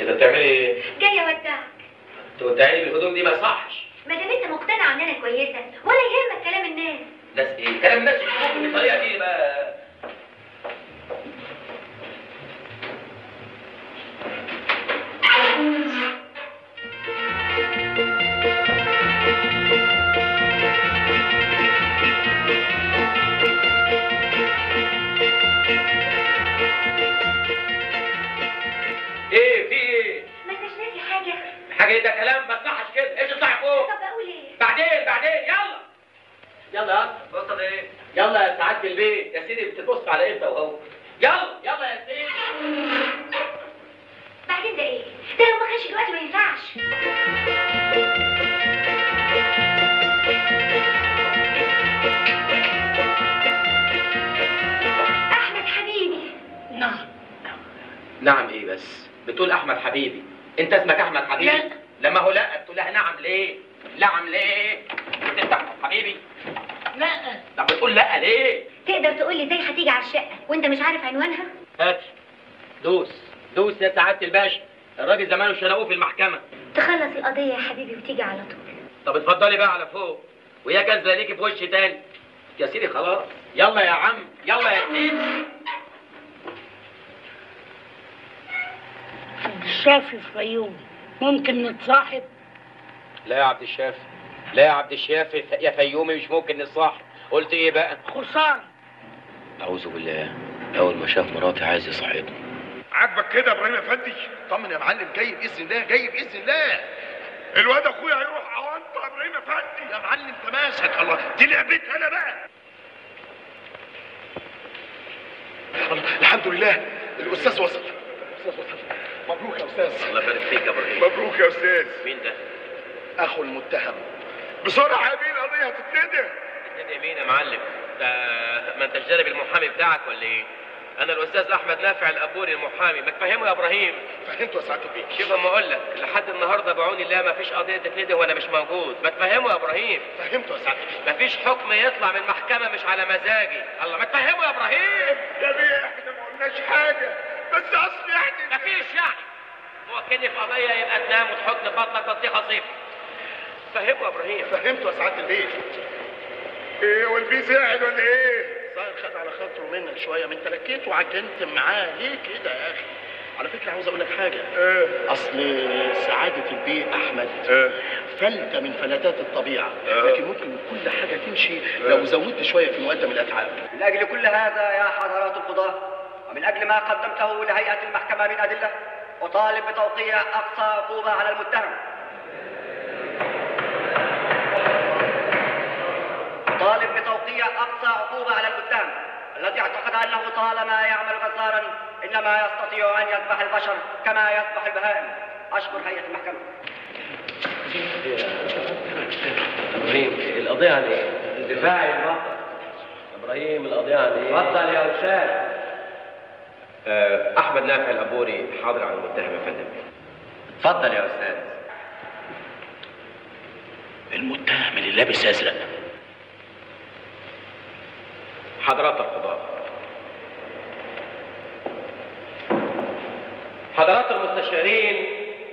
انت بتعملي ايه؟ جايه اودعك تودعيني بالهدوم دي ما يصحش ما دام انت مقتنع ان انا كويسه ولا يهمك كلام الناس ناس ايه؟ كلام الناس يشوفوا بالطريقه دي بقى ايه في ايه؟ ما انتش ناسي حاجه حاجه ده كلام ما يصحش كده ايش اطلع فوق طب اقول ايه بعدين بعدين يلا يلا يا اسطى وصل ايه يلا يا سعاده البيت يا سيدي بتبص على انت وهو يلا يلا يا سيدي بعدين ده ايه ده لو ما كانش دلوقتي ما ينفعش احمد حبيبي نعم نعم ايه بس بتقول احمد حبيبي انت اسمك احمد حبيبي لا. لما هو لا بتقول لها نعم ليه نعم ليه قلت انت احمد حبيبي لا طب بتقول لا ليه تقدر تقول لي ازاي هتيجي على الشقه وانت مش عارف عنوانها هات دوس دوس يا سعاده الباشا الراجل زمانه شنقوه في المحكمه تخلص القضيه يا حبيبي وتيجي على طول طب اتفضلي بقى على فوق وهي جاذبه ليكي في وش تاني يا سيدي خلاص يلا يا عم يلا يا سيدي الشافي في فيوم ممكن نتصاحب لا يا عبد الشافي لا يا عبد الشافي يا فيومي مش ممكن نصاحب قلت ايه بقى خسارة اعوذ بالله اول ما شاف مراتي عايز يصاحبني عاجبك كده يا ابراهيم افندي طمن يا معلم جاي باذن الله جاي باذن الله الواد اخويا هيروح عوانطه يا ابراهيم افندي يا معلم تماسك الله دي لعبتي انا بقى الله، الحمد لله الاستاذ وصل الاستاذ وصل مبروك يا استاذ الله يبارك فيك يا ابراهيم مبروك يا استاذ مين ده؟ اخو المتهم بسرعه يا بيه القضيه هتتندم اتنين يمين يا معلم ده ما انتش جانب المحامي بتاعك ولا ايه؟ انا الاستاذ احمد نافع الابوري المحامي ما تفهمه يا ابراهيم فهمت يا سعاده البيت شوف اما اقول لك لحد النهارده بعون الله ما فيش قضيه تتندم وانا مش موجود ما تفهمه يا ابراهيم فهمت يا سعاده البيت ما فيش حكم يطلع من المحكمه مش على مزاجي الله ما تفهمه يا ابراهيم يا بيه احنا ما قلناش حاجه بس اصل يعني ما فيش يعني هو كني في قضيه يبقى تنام وتحط في بطنك بطيخه صيف فهمه يا ابراهيم فهمت يا سعاده البيت ايه والبيه زعل ولا ايه ظاهر خد على خاطره منك شويه من تلكيت وعجنت معاه ليه كده يا اخي على فكره عاوز اقول لك حاجه ايه اصل سعاده البيت احمد ايه فلتة من فلتات الطبيعة آه. لكن ممكن كل حاجة تمشي لو زودت شوية في مقدم الأتعاب من أجل كل هذا يا حضرات القضاة ومن أجل ما قدمته لهيئة المحكمة من أدلة أطالب بتوقيع أقصى عقوبة على المتهم أطالب بتوقيع أقصى عقوبة على المتهم الذي اعتقد أنه طالما يعمل جزارا إنما يستطيع أن يذبح البشر كما يذبح البهائم أشكر هيئة المحكمة ابراهيم القضيه عن ايه؟ دفاعي البطل ابراهيم القضيه عن ايه؟ اتفضل يا استاذ احمد نافع الابوري حاضر على المتهم يا فندم اتفضل يا استاذ المتهم اللي لابس أزرق حضرات القضاة حضرات المستشارين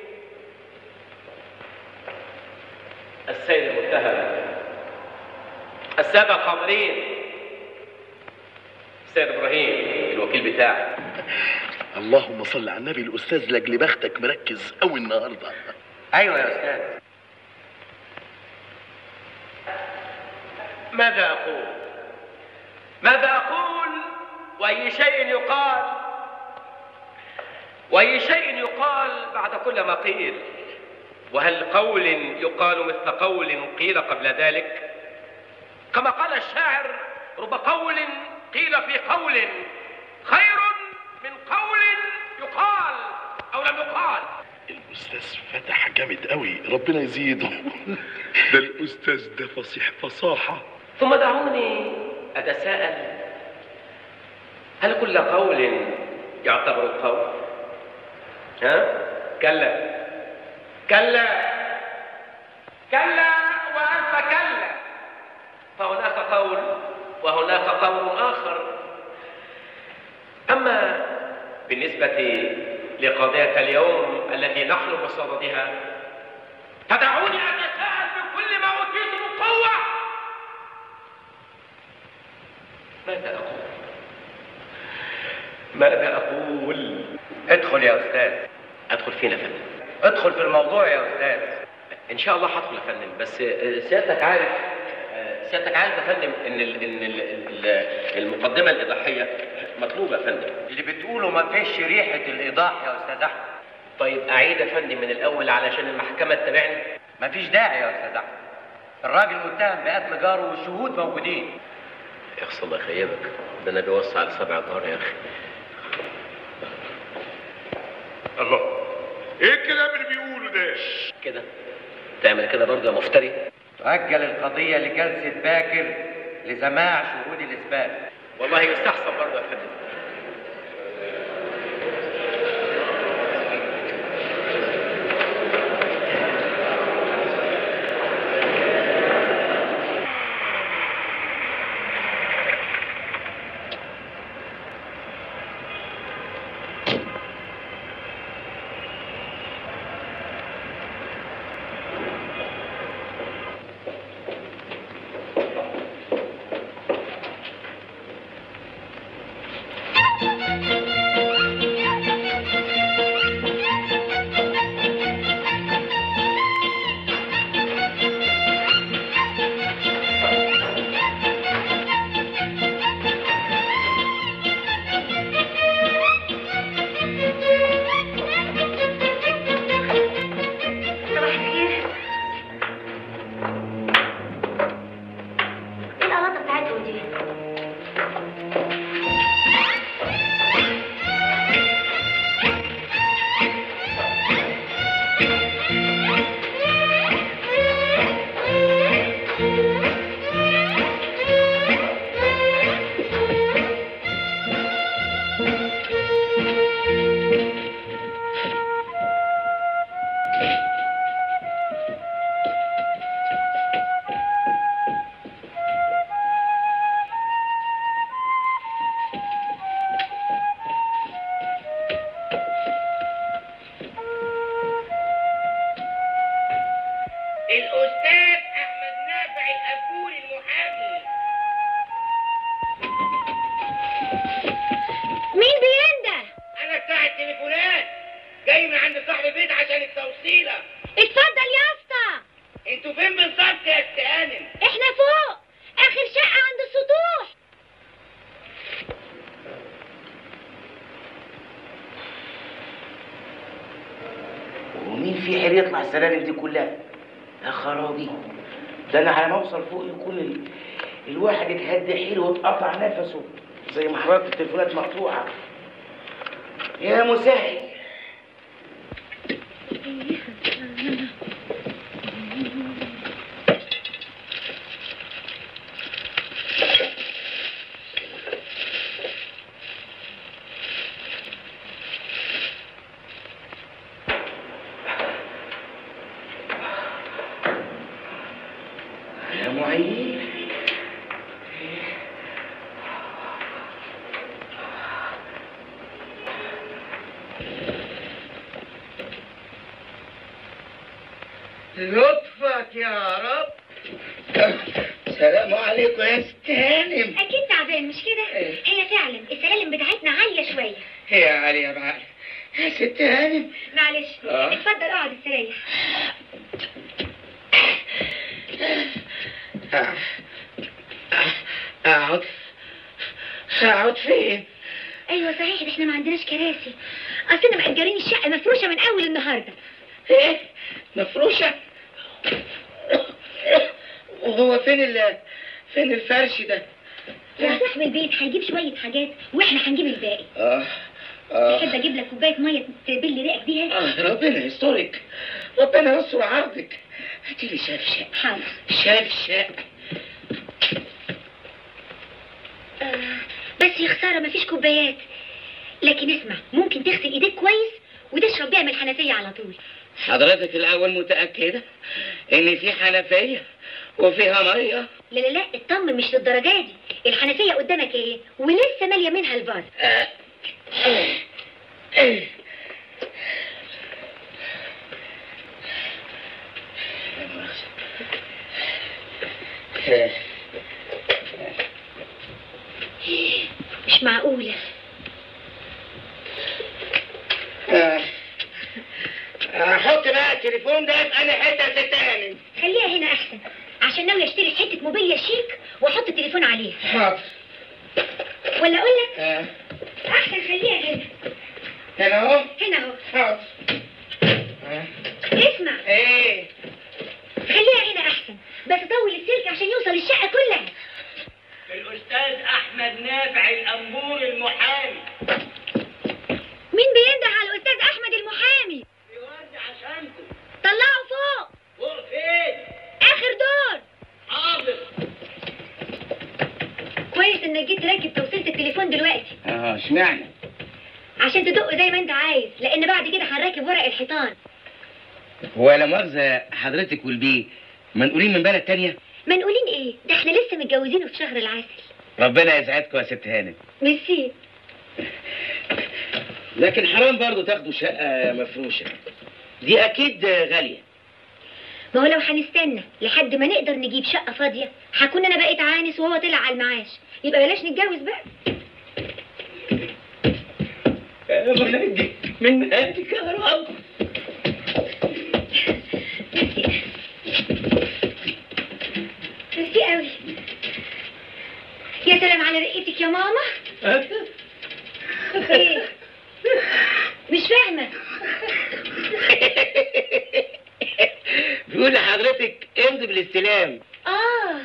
السيد المتهم السادة الحاضرين السيد إبراهيم الوكيل بتاعي اللهم صل على النبي الأستاذ لأجل بختك مركز أوي النهاردة أيوة يا أستاذ ماذا أقول؟ ماذا أقول؟ وأي شيء يقال وأي شيء يقال بعد كل ما قيل وهل قول يقال مثل قول قيل قبل ذلك كما قال الشاعر رب قول قيل في قول خير من قول يقال أو لم يقال الأستاذ فتح جامد أوي ربنا يزيده ده الاستاذ ده فصيح فصاحه ثم دعوني أتساءل هل كل قول يعتبر قول؟ ها؟ كلا كلا كلا وألف كلا فهناك قول وهناك قول آخر أما بالنسبة لقضية اليوم التي نحن بصددها تدعوني أتساءل بكل ما أوتيت من قوة ماذا أقول؟ ماذا أقول؟ ادخل يا استاذ أدخل فين يا فندم؟ ادخل في الموضوع يا استاذ ان شاء الله هدخل يا فندم بس آه، سيادتك عارف آه، سيادتك عارف يا فندم ان ال- ان ال- ال- المقدمه الايضاحيه مطلوبه يا فندم اللي بتقوله ما فيش ريحه الايضاح يا استاذ احمد طيب اعيد يا فندم من الاول علشان المحكمه تتابعني ما فيش داعي يا استاذ احمد الراجل متهم بقتل جاره والشهود موجودين يخص الله يخيبك ده انا بيوصي على سبع جار يا اخي الله ايه الكلام اللي بيقوله ده كده تعمل كده برضه يا مفتري تؤجل القضيه لجلسه باكر لسماع شهود الاثبات والله يستحسن برضه يا فندم صباح الخير ايه القلاطة بتاعتهم دي؟ الأستاذ أحمد نافع الأبول المحامي مين بينده؟ أنا بتاع التليفونات جاي من عند صاحب البيت عشان التوصيلة اتفضل يا اسطى انتوا فين بالظبط يا أست هانم؟ احنا فوق اخر شقة عند السطوح ومين في حيل يطلع السلالم دي كلها يا خرابي ده انا على ما اوصل فوق يكون ال... الواحد اتهد حيله واتقطع نفسه زي ما حضرتك التليفونات مقطوعه يا مسهل يا معين لطفك يا رب سلام عليكم يا ست هانم اكيد تعبان مش كده إيه. هي فعلا السلالم بتاعتنا عالية شوية يا علي يا معلم يا ست هانم معلش آه. اتفضل اقعد استريح آه. آه. اقعد اقعد فين ايوه صحيح ده احنا ما عندناش كراسي اصلنا مأجرين الشقة مفروشة من اول النهاردة ايه مفروشه وهو فين ال فين الفرش ده يا صاحب البيت هيجيب شوية حاجات واحنا هنجيب الباقي اه اه تحب اجيب لك كوباية مية تبل ريقك بيها آه ربنا يسترك ربنا يستر عرضك هاتي لي شفشق حاضر شفشق آه بس يا خسارة مفيش كوبايات لكن اسمع ممكن تغسل ايديك كويس وتشرب بيها من الحنفية على طول حضرتك الأول متأكدة إن في حنفية وفيها مية لا لا لا اطمن مش للدرجة دي الحنفية قدامك ايه ولسه مالية منها الفاز آه. آه. آه. مش معقولة حط بقى التليفون ده في أنا حتة يا ست هانم خليها هنا أحسن عشان ناوي أشتري حتة موبيليا شيك وأحط التليفون عليها حاضر ولا أقول لك آه. أحسن خليها هنا هنا أهو هنا أهو حاضر آه. اسمع إيه خليها هنا أحسن بس طول السلك عشان يوصل الشقة كلها الأستاذ أحمد نافع الأنبور المحامي مين بينده على الأستاذ أحمد المحامي بيودي عشانكم طلعه فوق فوق فين؟ آخر دور حاضر كويس إنك جيت تركب توصيلة التليفون دلوقتي اه اشمعنى عشان تدق زي ما أنت عايز لأن بعد كده هنركب ورق الحيطان هو لا مؤاخذة حضرتك والبيه منقولين من بلد تانية منقولين إيه؟ ده إحنا لسه متجوزينه في شهر العسل ربنا يسعدكم يا ست هانم ميرسي لكن حرام برضو تاخدوا شقة مفروشة دي أكيد غالية ما هو لو هنستنى لحد ما نقدر نجيب شقة فاضية هكون أنا بقيت عانس وهو طلع على المعاش يبقى بلاش نتجوز بقى من عندي من عندك يا رب ميرسي ميرسي قوي يا سلام على رقتك يا ماما ايه مش فاهمة بيقول لحضرتك امضي بالاستلام اه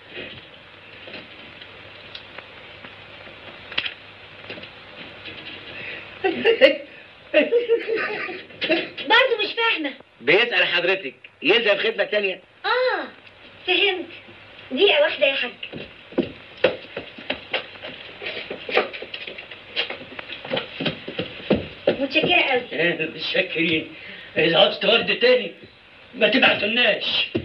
برضه مش فاهمة بيسأل حضرتك يلزم خدمة تانية اه فهمت دقيقة واحدة يا حاج متشكرة قوي متشكرين إذا عاوز ورد تاني ما تبعتلناش